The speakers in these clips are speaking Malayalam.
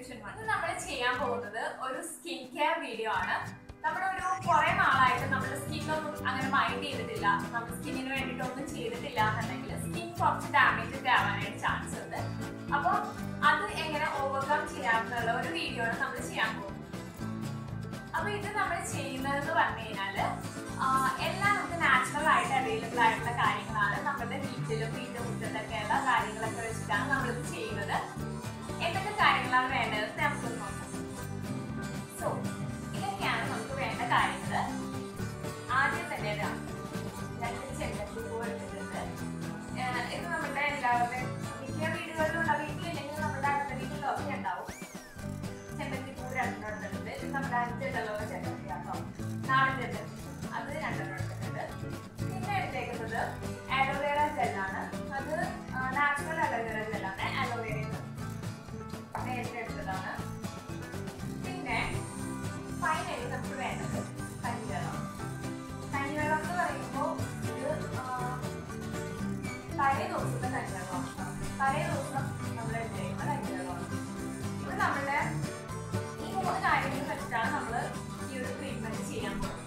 സൊല്യൂഷൻ ഇത് നമ്മൾ ചെയ്യാൻ പോകുന്നത് ഒരു സ്കിൻ കെയർ വീഡിയോ ആണ് നമ്മളൊരു കുറെ നാളായിട്ട് നമ്മുടെ സ്കിന്നൊന്നും അങ്ങനെ മൈൻഡ് ചെയ്തിട്ടില്ല നമ്മുടെ സ്കിന്നിന് വേണ്ടിയിട്ട് ഒന്നും ചെയ്തിട്ടില്ല എന്നുണ്ടെങ്കിൽ സ്കിൻ കുറച്ച് ഡാമേജ് ഒക്കെ ആവാനായിട്ട് ചാൻസ് ഉണ്ട് അപ്പോൾ അത് എങ്ങനെ ഓവർകം ചെയ്യാമെന്നുള്ള ഒരു വീഡിയോ ആണ് നമ്മൾ ചെയ്യാൻ പോകുന്നത് അപ്പൊ ഇത് നമ്മൾ ചെയ്യുന്നത് എന്ന് പറഞ്ഞു കഴിഞ്ഞാല് ആഹ് എല്ലാം നമുക്ക് നാച്ചുറൽ ആയിട്ട് അവൈലബിൾ ആയിട്ടുള്ള കാര്യങ്ങളാണ് നമ്മുടെ വീട്ടിലും വീട്ടു മുറ്റത്തൊക്കെയുള്ള കാര്യങ്ങളൊക്കെ വെച്ചിട്ടാണ് നമ്മളിത് ചെയ്യുന്നത് എന്തൊക്കെ കാര്യങ്ങളാണ് വേണ്ടത് നമുക്ക് നോക്കാം സോ ഇതൊക്കെയാണ് നമുക്ക് വേണ്ട കാര്യങ്ങൾ ആദ്യം തന്നെ ഇതാ രണ്ട് ചെമ്പത്തി പൂ എടുത്തിട്ടുണ്ട് ആഹ് ഇത് നമ്മുടെ എല്ലാവരുടെയും മിക്ക വീടുകളിലും ഉണ്ടാവും വീട്ടിലില്ലെങ്കിൽ നമ്മുടെ അടുത്ത വീട്ടിലോ ഒക്കെ ഉണ്ടാവും ചെമ്പത്തിപ്പൂ രണ്ടെണ്ണം എടുത്തിട്ടുണ്ട് ഇത് നമ്മുടെ അഞ്ചുണ്ടല്ലോ ചെമ്പത്തി കേട്ടോ നാടൻ ചെമ്പത്തി അത് രണ്ടെണ്ണം എടുത്തിട്ടുണ്ട് പിന്നെ എടുത്തേക്കുന്നത് അലോവേറ ജെല്ലാണ് അത് നാച്ചുറൽ അലോവേറ ജെല്ലാണ് അലോവേറയിൽ നേരത്തെ എടുത്തതാണ് പിന്നെ ഫൈനലി നമുക്ക് വേണ്ടത് കഞ്ഞിവെള്ളം കഞ്ഞിവെള്ളം എന്ന് പറയുമ്പോൾ ഇത് ആ, തലേ ദിവസത്തെ കഞ്ഞിവെള്ളമാണ് തലേ ദിവസം നമ്മൾ എടുത്തേക്കുന്ന കഞ്ഞിവെള്ളമാണ് ഇത് നമ്മളുടെ ഈ മൂന്ന് കാര്യങ്ങൾ വെച്ചിട്ടാണ് നമ്മൾ ഈ ഒരു ട്രീറ്റ്മെന്റ് ചെയ്യാൻ പോകുന്നത്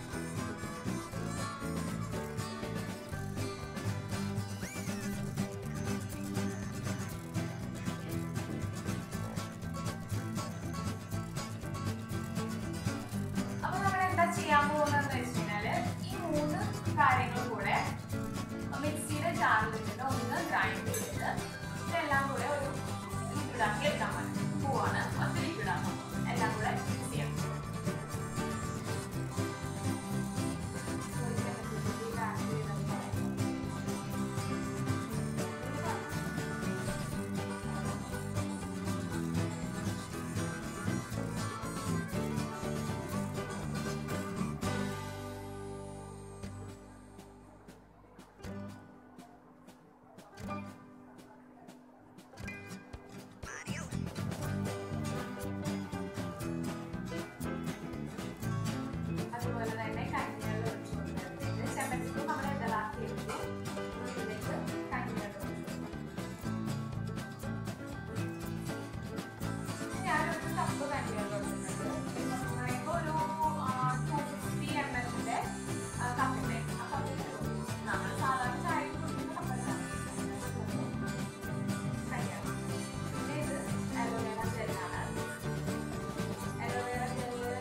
അപ്പൊ നമ്മൾ എന്താ ചെയ്യാൻ പോകുന്നതെന്ന് വെച്ച് കഴിഞ്ഞാല് ഈ മൂന്ന് കാര്യങ്ങളും കൂടെ മിക്സിയുടെ ജാറിൽ ഇട്ടിട്ട് ഒന്ന് ഗ്രൈൻഡ് ചെയ്തിട്ട് ഇതെല്ലാം കൂടെ ഒരു ലിക്വിഡാക്കി എടുക്കാൻ പറ്റും പൂവാണ് ഒറ്റ ലിക്വിഡാക്കാം എല്ലാം കൂടെ മിക്സ് ചെയ്യാം അതുപോലെ തന്നെ കഞ്ഞിവെള്ളം ഒഴിച്ച് കൊടുത്തിട്ടുണ്ട് ചെമ്പരത്തിപ്പൂ നമ്മൾ ഇടലാക്കി എടുത്തു ഇതിലേക്ക് കഞ്ഞിവെള്ളം ഒഴിച്ചു ഞാനൊരു കപ്പ് കഞ്ഞിവെള്ളം എടുത്തിട്ടുണ്ട് ഇപ്പോൾ ഒരു ടു ഫിഫ്റ്റി എം എല്ലിൻ്റെ കപ്പിൻ്റെ ആ കപ്പിൽ നമ്മൾ സാധാരണ ചായ കുടിക്കുന്ന കപ്പലാണ് കഞ്ഞിവെള്ളം പിന്നെ ഇത് അലോവേറ ജെല്ലാണ് അലോവേറ ജെല്ല്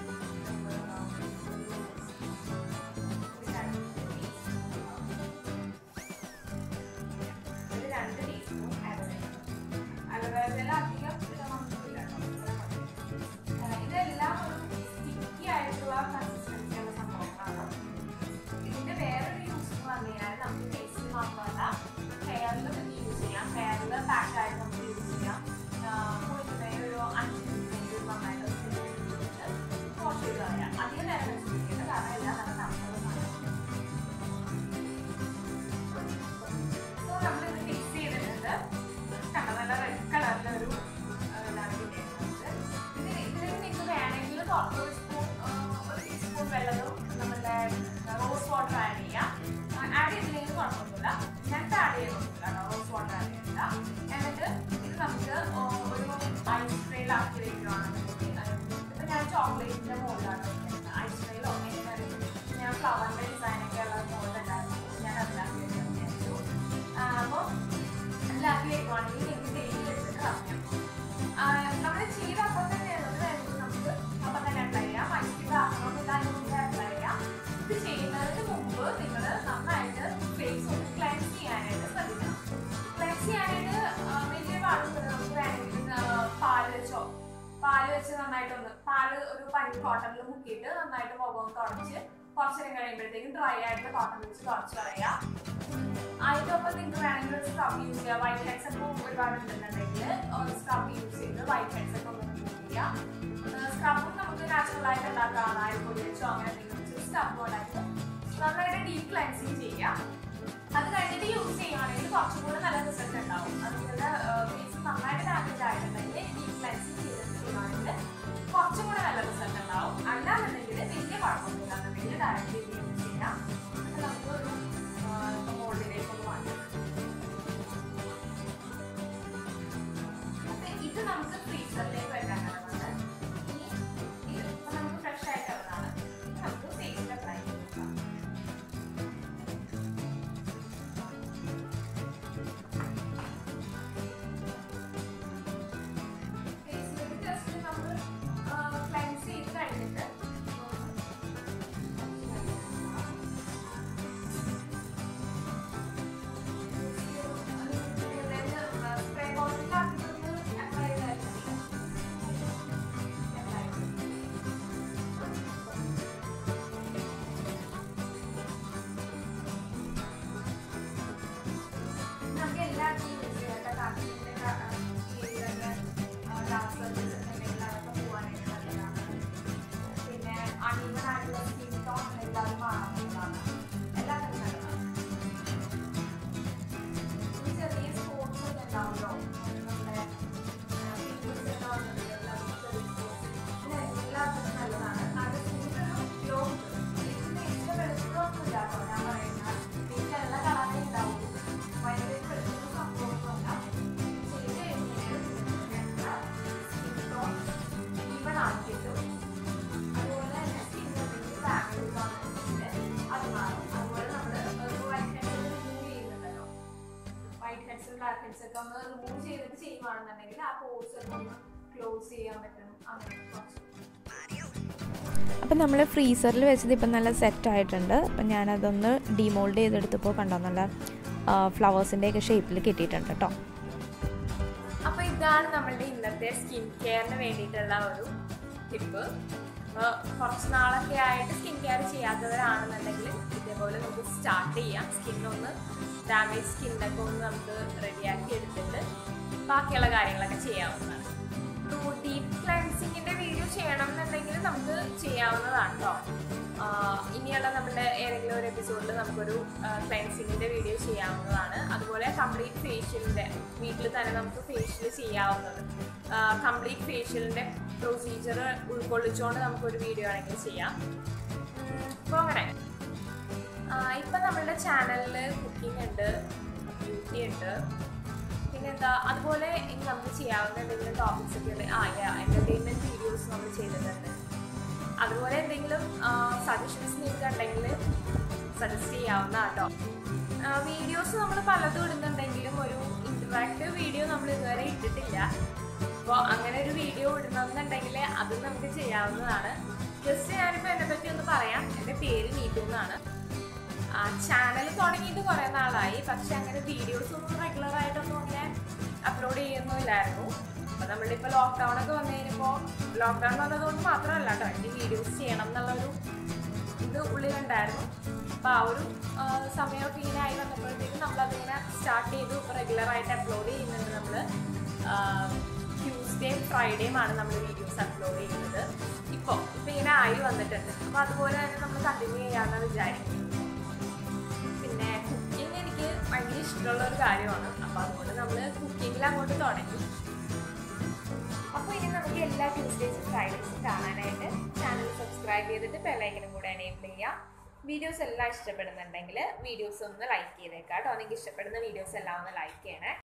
ഒരു രണ്ട് ടീസ്പൂൺ അലോവേറ അലോവേറ ജെൽ അധികം ഇടണമെന്നില്ല കേട്ടോ ഇതെല്ലാം ഒരു സ്റ്റിക്കി ആയിട്ടുള്ള കൺസിസ്റ്റൻസി ഉള്ള സംഭവങ്ങളാണ് ഇതിന്റെ വേറൊരു യൂസ് എന്ന് പറഞ്ഞു കഴിഞ്ഞാൽ നമുക്ക് ഫേസിൽ മാത്രമല്ല ഹെയറിൽ യൂസ് ചെയ്യാം ഹെയറിൽ പാക്ക് ആയിട്ട് നമുക്ക് യൂസ് ചെയ്യാം കുളിക്കുന്നതിന് ഒരു അഞ്ച് മിനിറ്റ് നന്നായിട്ട് വാഷ് ചെയ്ത് കളയാം അധികം നേരം വെച്ചിരിക്കുന്നത് കാരണം എല്ലാം നല്ല തണുപ്പുള്ള സോ നമ്മളിത് മിക്സ് ചെയ്തിട്ടുണ്ട് കണ്ട നല്ല റെഡ് കളറിലൊരു ഇതാണ് കിട്ടിയിരിക്കുന്നത് ഇത് ഇതിലേക്ക് നിങ്ങൾക്ക് വേണമെങ്കിൽ കുറച്ച് ഒരു സ്പൂൺ ഒരു ടീസ്പൂൺ വെള്ളവും നമ്മുടെ റോസ് വാട്ടർ ആഡ് ചെയ്യാം ആഡ് ചെയ്തില്ലെങ്കിൽ കുഴപ്പമൊന്നുമില്ല ഞങ്ങൾക്ക് ആഡ് ചെയ്യുന്നില്ല റോസ് വാട്ടർ ആഡ് ചെയ്യില്ല എന്നിട്ട് ഇത് നമുക്ക് ഒരു ഐസ് ട്രേയിലാക്കി വെക്കുകയാണെന്നുണ്ടെങ്കിൽ ഇപ്പം ഞാൻ ചോക്ലേറ്റിൻ്റെ മോളിലാണ് വെക്കുന്നത് ഐസ് ട്രേയിലോ എങ്ങനെ ഞാൻ ഫ്ലവറിൻ്റെ ഡിസൈനൊക്കെ ഉള്ള മോളിലുണ്ടായിരുന്നു ഞാൻ അതിലാക്കി വെക്കാൻ വിചാരിച്ചു അപ്പോൾ അതിലാക്കി വെക്കുവാണെങ്കിൽ എനിക്ക് ഡെയിലി എടുത്തിട്ട് കളയാം നമ്മൾ ചെയ്ത അപ്പം തന്നെ അത് വേണമെങ്കിൽ നമുക്ക് അപ്പം തന്നെ അപ്ലൈ ചെയ്യാം മൈക്കിൽ ആക്കണമെന്നില്ല അതിന് അപ്ലൈ ചെയ്യാം ഇത് ചെയ്യുന്നതിന് മുമ്പ് നിങ്ങൾ നന്നായിട്ട് ഫേസ് ഒന്ന് ക്ലെൻസ് ചെയ്യാനായിട്ട് ശ്രദ്ധിക്കണം ക്ലെൻസ് ചെയ്യാനായിട്ട് ആ, വലിയ പാടുന്നത് നമുക്ക് വേണമെങ്കിൽ ആ, പാല് വെച്ചോ പാല് വെച്ച് നന്നായിട്ടൊന്ന് പാല് ഒരു പനി കോട്ടണിൽ മുക്കിയിട്ട് നന്നായിട്ട് മുഖം ഒന്ന് തുടച്ച് കുറച്ച് നേരം കഴിയുമ്പോഴത്തേക്കും ഡ്രൈ ആയിട്ട് കോട്ടൺ വെച്ച് തുടച്ച് കളയാം അതിനൊപ്പം നിങ്ങൾക്ക് വേണമെങ്കിൽ ഒരു സ്ക്രബ് യൂസ് ചെയ്യാം വൈറ്റ് ഹെഡ്സ് ഒക്കെ ഒരുപാട് ഉണ്ടെന്നുണ്ടെങ്കിൽ ഒരു സ്ക്രബ് യൂസ് ചെയ്ത് വൈറ്റ് ഹെഡ്സ് ഒക്കെ ഒന്ന് റിമൂവ് ചെയ്യാം സ്ക്രബും നമുക്ക് നാച്ചുറൽ ആയിട്ട് ഉണ്ടാക്കാം ആയിപ്പൊടി വെച്ചോ അങ്ങനെ എന്തെങ്കിലും സ്ക്രബ് ഉണ്ടായിട്ട് നന്നായിട്ട് ഡീപ് ക്ലൻസിങ് ചെയ്യാം അത് കഴിഞ്ഞിട്ട് യൂസ് ചെയ്യുകയാണെങ്കിൽ കുറച്ചും കൂടെ നല്ല റിസൾട്ട് ഉണ്ടാവും അത് നിങ്ങളുടെ ഫേസ് നന്നായിട്ട് ഡാമേജ് ആയിട്ടുണ്ടെങ്കിൽ ഡീപ് ക്ലൻസിങ് ചെയ്തിട്ട് ചെയ്യുകയാണെങ്കിൽ കുറച്ചും കൂടെ നല്ല റിസൾട്ട് ഉണ്ടാവും അല്ലാന്നുണ്ടെങ്കിൽ വലിയ കുഴപ്പമൊന്നുമില്ല എന്നുണ്ടെങ്കിൽ ഡയറക്റ്റ് യൂസ് ചെയ്യാം എന്നിട്ട് നമുക്ക് ഒരു മോൾഡിലേക്ക് ഒന്ന് മാറ്റാം അപ്പൊ ഇത് നമുക്ക് ഫ്രീസറിലേക്ക് ആയിട്ടുള്ള സ്കിൻ ടോൺ ഉണ്ടെങ്കിൽ അത് മാറുന്നതാണ് എല്ലാത്തിനും നല്ലതാണ് ഈ ചെറിയ സ്പോർട്സ് ഒക്കെ ഉണ്ടാവുമല്ലോ നമ്മുടെ പിമ്പിൾസ് ഒക്കെ വന്നിട്ടുണ്ടെങ്കിൽ അതിന് ചെറിയ സ്പോർട്സ് പിന്നെ എല്ലാത്തിനും നല്ലതാണ് അത് സ്കിന്നൊരു ഗ്ലോ കിട്ടും ഇതിന് വെളുപ്പൊന്നുമില്ല കേട്ടോ ഞാൻ പറയുന്നത് നിങ്ങൾക്ക് എല്ലാ കളറേ ഉണ്ടാവുള്ളൂ ഭയങ്കര വെളുക്കുന്ന സംഭവമൊന്നുമല്ല ചെയ്ത് കഴിഞ്ഞാൽ സ്കിൻ ടോൺ ഈവൻ ആക്കിയിട്ടും അതുപോലെ തന്നെ സ്കിൻ എന്തെങ്കിലും ഡാമേജ് ആണെന്നുണ്ടെങ്കിൽ അത് മാറും അതുപോലെ നമ്മൾ വൈറ്റ് ഹെഡ്സ് റിമൂവ് ചെയ്യുന്നുണ്ടല്ലോ വൈറ്റ് ഹെഡ്സും ബ്ലാക്ക് ഹെഡ്സ് ഒക്കെ ഒന്ന് റിമൂവ് ചെയ്തിട്ട് ചെയ്യുവാണെന്നുണ്ടെങ്കിൽ ആ പോർസ് ഒക്കെ ഒന്ന് ക്ലോസ് ചെയ്യാൻ പറ്റും അങ്ങനെ കുറച്ച് അപ്പം നമ്മൾ ഫ്രീസറിൽ വെച്ചത് ഇപ്പം നല്ല സെറ്റ് ആയിട്ടുണ്ട് അപ്പം ഞാനതൊന്ന് ഡിമോൾഡ് ചെയ്തെടുത്തപ്പോൾ കണ്ടോ നല്ല ഫ്ലവേഴ്സിൻ്റെ ഒക്കെ ഷേപ്പിൽ കിട്ടിയിട്ടുണ്ട് കേട്ടോ അപ്പൊ ഇതാണ് നമ്മളുടെ ഇന്നത്തെ സ്കിൻ കെയറിന് വേണ്ടിയിട്ടുള്ള ഒരു ടിപ്പ് കുറച്ച് നാളൊക്കെ ആയിട്ട് സ്കിൻ കെയർ ചെയ്യാത്തവരാണെന്നുണ്ടെങ്കിൽ ഇതേപോലെ നമുക്ക് സ്റ്റാർട്ട് ചെയ്യാം സ്കിന്നൊന്ന് ഡാമേജ് സ്കിന്നൊക്കെ ഒന്ന് നമുക്ക് റെഡിയാക്കി എടുത്തിട്ട് ബാക്കിയുള്ള കാര്യങ്ങളൊക്കെ ചെയ്യാവുന്നതാണ് ഡീപ്പ് ക്ലൻസിങ്ങിന്റെ വീഡിയോ ചെയ്യണം എന്നുണ്ടെങ്കിൽ നമുക്ക് ചെയ്യാവുന്നതാണ് കേട്ടോ ഇനിയുള്ള നമ്മുടെ ഏതെങ്കിലും ഒരു എപ്പിസോഡിൽ നമുക്കൊരു ക്ലൻസിങ്ങിന്റെ വീഡിയോ ചെയ്യാവുന്നതാണ് അതുപോലെ കംപ്ലീറ്റ് ഫേഷ്യലിന്റെ വീട്ടിൽ തന്നെ നമുക്ക് ഫേഷ്യൽ ചെയ്യാവുന്നത് കംപ്ലീറ്റ് ഫേഷ്യലിന്റെ പ്രൊസീജിയർ ഉൾക്കൊള്ളിച്ചുകൊണ്ട് നമുക്കൊരു വീഡിയോ ആണെങ്കിൽ ചെയ്യാം അപ്പോൾ അങ്ങനെ ഇപ്പം നമ്മളുടെ ചാനലിൽ കുക്കിംഗ് ഉണ്ട് ബ്യൂട്ടി ഉണ്ട് പിന്നെന്താ അതുപോലെ ഇനി നമുക്ക് ചെയ്യാവുന്ന എന്തെങ്കിലും ടോപ്പിക്സ് ഒക്കെ ഉണ്ട് ആ എന്റർടൈൻമെന്റ് വീഡിയോസ് നമ്മൾ ചെയ്തിട്ടുണ്ട് അതുപോലെ എന്തെങ്കിലും സജഷൻസ് നിങ്ങൾക്ക് ഉണ്ടെങ്കിൽ സജസ്റ്റ് ചെയ്യാവുന്ന കേട്ടോ വീഡിയോസ് നമ്മൾ പലതും ഇടുന്നുണ്ടെങ്കിലും ഒരു ഇന്ററാക്റ്റീവ് വീഡിയോ നമ്മൾ ഇതുവരെ ഇട്ടിട്ടില്ല അപ്പോൾ അങ്ങനെ ഒരു വീഡിയോ ഇടണമെന്നുണ്ടെങ്കിൽ അതും നമുക്ക് ചെയ്യാവുന്നതാണ് ജസ്റ്റ് ഞാനിപ്പോൾ എന്നെ പറ്റി ഒന്ന് പറയാം എൻ്റെ പേര് നീതു എന്നാണ് ചാനൽ തുടങ്ങിയിട്ട് കുറേ നാളായി പക്ഷെ അങ്ങനെ വീഡിയോസ് ഒന്നും റെഗുലർ ആയിട്ടൊന്നും അങ്ങനെ അപ്ലോഡ് ചെയ്യുന്നില്ലായിരുന്നു അപ്പോൾ നമ്മളിപ്പോൾ ലോക്ക്ഡൗൺ ഒക്കെ വന്നു കഴിഞ്ഞപ്പോൾ ലോക്ക്ഡൗൺ വന്നതുകൊണ്ട് മാത്രമല്ല കേട്ടോ എനിക്ക് വീഡിയോസ് ചെയ്യണം എന്നുള്ളൊരു ഇത് ഉള്ളിലുണ്ടായിരുന്നു അപ്പോൾ ആ ഒരു ആ, സമയമൊക്കെ ഇങ്ങനെ ആയി വന്നപ്പോഴത്തേക്കും നമ്മളതിങ്ങനെ സ്റ്റാർട്ട് ചെയ്തു റെഗുലർ ആയിട്ട് അപ്ലോഡ് ചെയ്യുന്നുണ്ട് നമ്മൾ ട്യൂസ്ഡേയും ഫ്രൈഡേയും ആണ് നമ്മൾ വീഡിയോസ് അപ്ലോഡ് ചെയ്യുന്നത് ഇപ്പോൾ ഇപ്പോൾ ഇങ്ങനെ ആയി വന്നിട്ടുണ്ട് അപ്പോൾ അതുപോലെ തന്നെ നമ്മൾ കണ്ടിന്യൂ ചെയ്യാമെന്ന് വിചാരിക്കുന്നു പിന്നെ കുക്കിംഗ് എനിക്ക് ഭയങ്കര ഇഷ്ടമുള്ള ഒരു കാര്യമാണ് അപ്പോൾ അതുകൊണ്ട് നമ്മൾ കുക്കിങ്ങിൽ അങ്ങോട്ട് തുടങ്ങി അപ്പോൾ ഇനി നമുക്ക് എല്ലാ ട്യൂസ്ഡേസും ഫ്രൈഡേസും കാണാനായിട്ട് ചാനൽ സബ്സ്ക്രൈബ് ചെയ്തിട്ട് ബെല്ലൈക്കനും കൂടെ എനേബിൾ ചെയ്യാം വീഡിയോസ് എല്ലാം ഇഷ്ടപ്പെടുന്നുണ്ടെങ്കിൽ വീഡിയോസ് ഒന്ന് ലൈക്ക് ചെയ്തേക്കാം കേട്ടോ നിങ്ങൾക്ക് ഇഷ്ടപ്പെടുന്ന വീഡിയോസ് എല്ലാം ഒന്ന് ലൈക്ക് ചെയ്യണേ